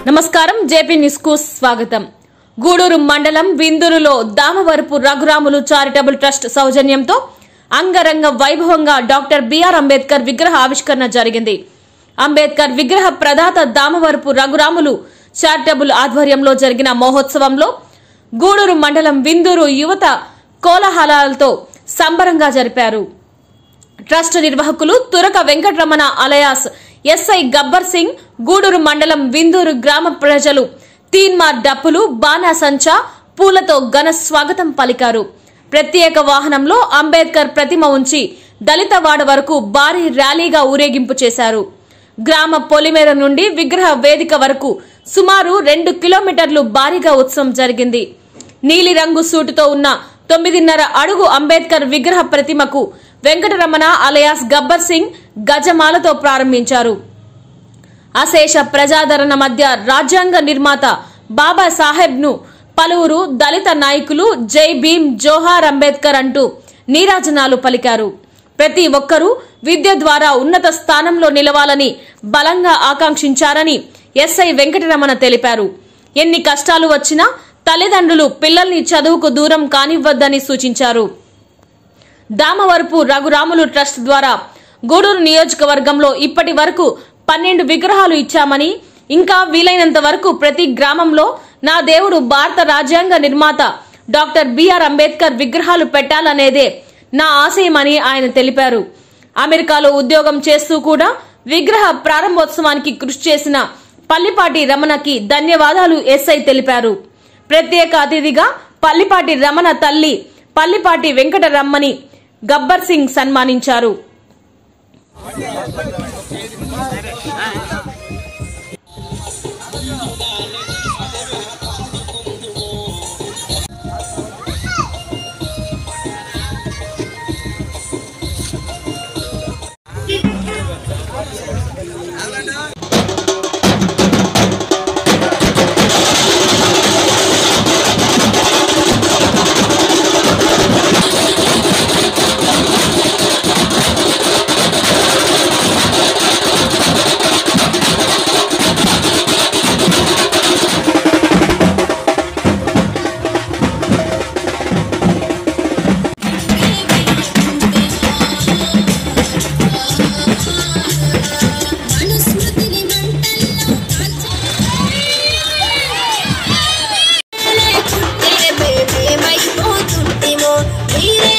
నమస్కారం JP news కు స్వాగతం గూడూరు మండలం విందూరులో దామవరపు రఘురాములు చారిటబుల్ ట్రస్ట్ సౌజన్యంతో అంగరంగ వైభవంగా డాక్టర్ బిఆర్ అంబేద్కర్ విగ్రహ ఆవిష్కరణ జరిగింది అంబేద్కర్ విగ్రహ ప్రదాత దామవరపు రఘురాములు చారిటబుల్ ఆధ్వర్యంలో జరిగిన మహోత్సవంలో గూడూరు మండలం విందూరు యువత కోలాహలాలతో సంబరంగా జరిపారు ట్రస్ట్ నిర్వాహకులు తురక వెంకటరమణ అలయాస్ ఎస్ఐ గబ్బర్ సింగ్ గూడూరు మండలం విందూరు గ్రామ ప్రజలు తీన్మార్ డప్పులు బాణాసంచా పూలతో ఘన స్వాగతం పలికారు ప్రత్యేక వాహనంలో అంబేద్కర్ ప్రతిమ ఉంచి దళితవాడ వరకు భారీ ర్యాలీగా ఊరేగింపు చేశారు గ్రామ పొలిమేర నుండి విగ్రహ వేదిక వరకు సుమారు రెండు కిలోమీటర్లు భారీగా ఉత్సవం జరిగింది నీలిరంగు సూటుతో ఉన్న తొమ్మిదిన్నర అడుగు అంబేద్కర్ విగ్రహ ప్రతిమకు వెంకటరమణ అలయాస్ గబ్బర్ సింగ్ గజమాలతో ప్రారంభించారు అశేష ప్రజాదరణ మధ్య రాజ్యాంగ నిర్మాత బాబా సాహెబ్ ను పలువురు దళిత నాయకులు జై భీమ్ జోహార్ అంబేద్కర్ అంటూ నీరాజనాలు పలికారు ప్రతి ఒక్కరూ విద్య ద్వారా ఉన్నత స్థానంలో నిలవాలని బలంగా ఆకాంక్షించారని ఎస్ఐ వెంకటరమణ తెలిపారు ఎన్ని కష్టాలు వచ్చినా తల్లిదండ్రులు పిల్లల్ని చదువుకు దూరం కానివ్వద్దని సూచించారు దామవరపు రఘురాములు ట్రస్ట్ ద్వారా గూడూరు నియోజకవర్గంలో ఇప్పటి వరకు పన్నెండు విగ్రహాలు ఇచ్చామని ఇంకా వీలైనంత వరకు ప్రతి గ్రామంలో నా దేవుడు భారత రాజ్యాంగ నిర్మాత డాక్టర్ బిఆర్ అంబేద్కర్ విగ్రహాలు పెట్టాలనేదే నా ఆశయమని ఆయన తెలిపారు అమెరికాలో ఉద్యోగం చేస్తూ కూడా విగ్రహ ప్రారంభోత్సవానికి కృషి చేసిన పల్లిపాటి రమణకి ధన్యవాదాలు ఎస్ఐ తెలిపారు ప్రత్యేక అతిథిగా పల్లిపాటి రమణ తల్లి పల్లిపాటి వెంకటరమ్మని గబ్బర్ సింగ్ సన్మానించారు మనుస్మృతిని మంటల్లో కాల్చే మేమేమైపోతుంటేమో మీరే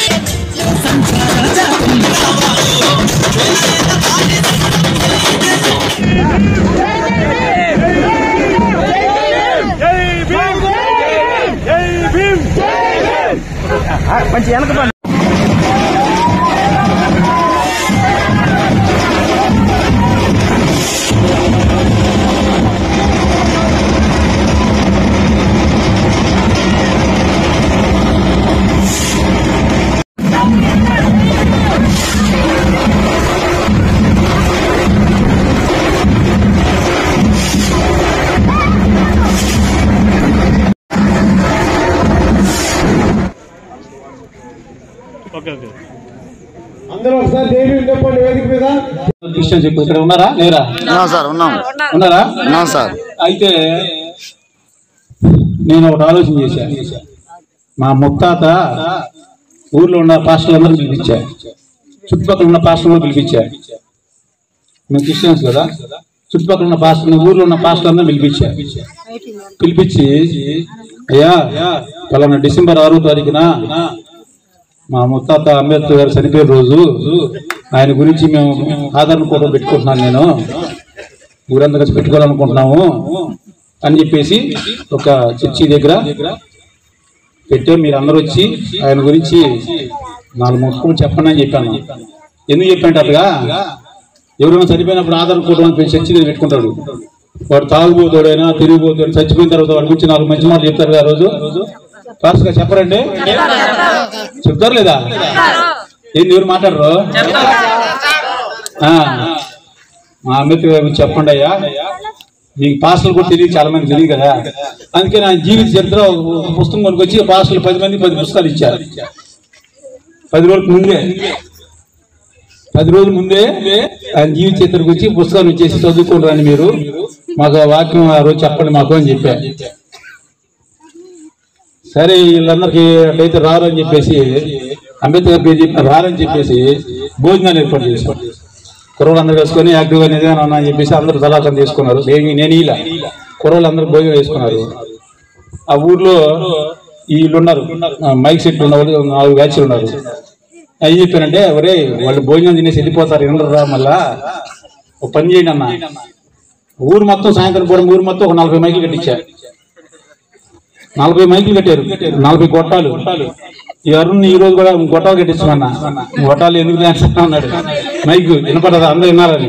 జై భీమ్ జై భీమ్ మంచి వెనక పండి ఓకే ఓకే అందరూ ఒకసారి దేవి చెప్పండి వేదిక మీద క్రిస్టియన్స్ ఇప్పుడు ఇక్కడ ఉన్నారా లేరా ఉన్నాం సార్ ఉన్నాం ఉన్నారా ఉన్నాం సార్ అయితే నేను ఒకటి ఆలోచన చేశాను మా ముత్తాత ఊర్లో ఉన్న పాస్టర్లందరూ పిలిపించా చుట్టుపక్కల ఉన్న పాస్టర్లు పిలిపించా మేము క్రిస్టియన్స్ కదా చుట్టుపక్కల ఉన్న పాస్టర్ ఊర్లో ఉన్న పాస్టర్లందరూ పిలిపించా పిలిపించి అయ్యా పలానా డిసెంబర్ ఆరో తారీఖున మా ముత్తాత అంబేద్కర్ గారు చనిపోయిన రోజు ఆయన గురించి మేము ఆదరణ కూడా పెట్టుకుంటున్నాను నేను ఊరంతా కలిసి పెట్టుకోవాలనుకుంటున్నాము అని చెప్పేసి ఒక చర్చి దగ్గర పెట్టే మీరు అందరూ వచ్చి ఆయన గురించి నాలుగు ముక్కలు చెప్పండి అని చెప్పాను ఎందుకు చెప్పంటే అట్లా ఎవరైనా చనిపోయినప్పుడు ఆధార్ కూటమి అని చర్చి దగ్గర పెట్టుకుంటాడు వాడు తాగుబోతాడైనా తిరిగిపోతాడు చచ్చిపోయిన తర్వాత వాడి గురించి నాలుగు మంచి మాటలు చెప్తారు కదా ఆ రోజు ఫాస్ట్ గా చెప్పరండి చెప్తారు లేదా ఏంది ఎవరు మాట్లాడరు ఆ, మా అంబేద్కర్ గారి గురించి చెప్పండి అయ్యా మీకు పాస్టర్లు కూడా తెలియదు చాలా మంది తెలియదు కదా అందుకే నా జీవిత చరిత్ర ఒక పుస్తకం కొనుక్కొచ్చి పాస్టర్లు పది మంది పది పుస్తకాలు ఇచ్చారు పది రోజులకు ముందే పది రోజుల ముందే ఆయన జీవిత చరిత్ర గురించి పుస్తకాలు ఇచ్చేసి చదువుకుంటారని మీరు మాకు ఆ వాక్యం ఆ రోజు చెప్పండి మాకు అని చెప్పా సరే వీళ్ళందరికీ అట్లయితే రారు అని చెప్పేసి అంబేద్కర్ పేరు చెప్పిన రారని చెప్పేసి భోజనాలు ఏర్పాటు చేశాం కుర్రలు అందరూ వేసుకొని యాక్టివ్ అనేది అని అని చెప్పేసి అందరూ దళాకం తీసుకున్నారు నేను నేను ఇలా కుర్రలు అందరూ భోజనం వేసుకున్నారు ఆ ఊర్లో వీళ్ళు ఉన్నారు ఆ మైక్ సెట్లు ఉన్న వాళ్ళు నాలుగు బ్యాచ్లు ఉన్నారు ఏం చెప్పానంటే ఒరే వాళ్ళు భోజనం తినేసి వెళ్ళిపోతారు ఎండరా మళ్ళా ఒక పని చేయండి అన్న ఊరు మొత్తం సాయంత్రం పూట ఊరు మొత్తం ఒక నలభై మైకులు కట్టించా నలభై మైకులు కట్టారు నలభై గొట్టాలు ఈ అరుణ్ ఈ రోజు కూడా గొట్టాలు కట్టించమన్నా గొట్టాలు ఎందుకు లేస్తున్నా అన్నాడు మైకు వినపడదు అందరూ వినాలని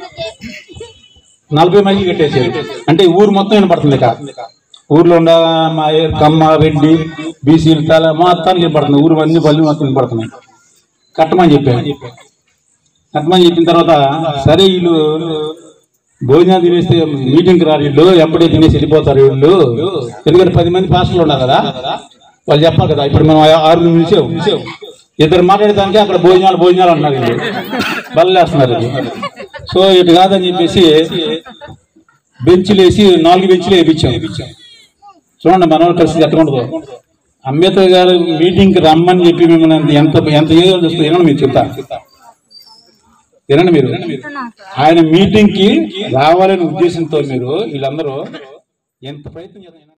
నలభై మైకులు కట్టేసారు అంటే ఈ ఊరు మొత్తం వినపడుతుంది ఇక ఊర్లో ఉండ మా ఏ- కమ్మ రెడ్డి బీసీలు తల మొత్తానికి వినపడుతుంది ఊరు అన్ని పల్లెలు మొత్తం వినపడుతున్నాయి కట్టమని చెప్పాను కట్టమని చెప్పిన తర్వాత సరే వీళ్ళు భోజనాలు తినేస్తే మీటింగ్కి రారు వీళ్ళు ఎప్పుడే తినేసి వెళ్ళిపోతారు వీళ్ళు ఎందుకంటే పది మంది పాస్టర్లు ఉన్నారు కదా వాళ్ళు చెప్పాలి కదా ఇప్పుడు మనం ఆరు నిమిషం ఇద్దరు మాట్లాడేదానికి అక్కడ భోజనాలు భోజనాలు అంటున్నారు వీళ్ళు బల్లేస్తున్నారు ఇది. సో ఇటు కాదని చెప్పేసి బెంచ్లు వేసి నాలుగు బెంచ్లు వేయించాం చూడండి మన వాళ్ళు కలిసి ఎట్లా ఉండదు అంబేద్కర్ గారు మీటింగ్ కి రమ్మని చెప్పి మిమ్మల్ని ఎంత ఎంత ఏదో చూస్తుంది వినండి మీరు చెప్తా వినండి మీరు ఆయన మీటింగ్ కి రావాలనే ఉద్దేశంతో మీరు వీళ్ళందరూ ఎంత ప్రయత్నం చేస్తున్నారు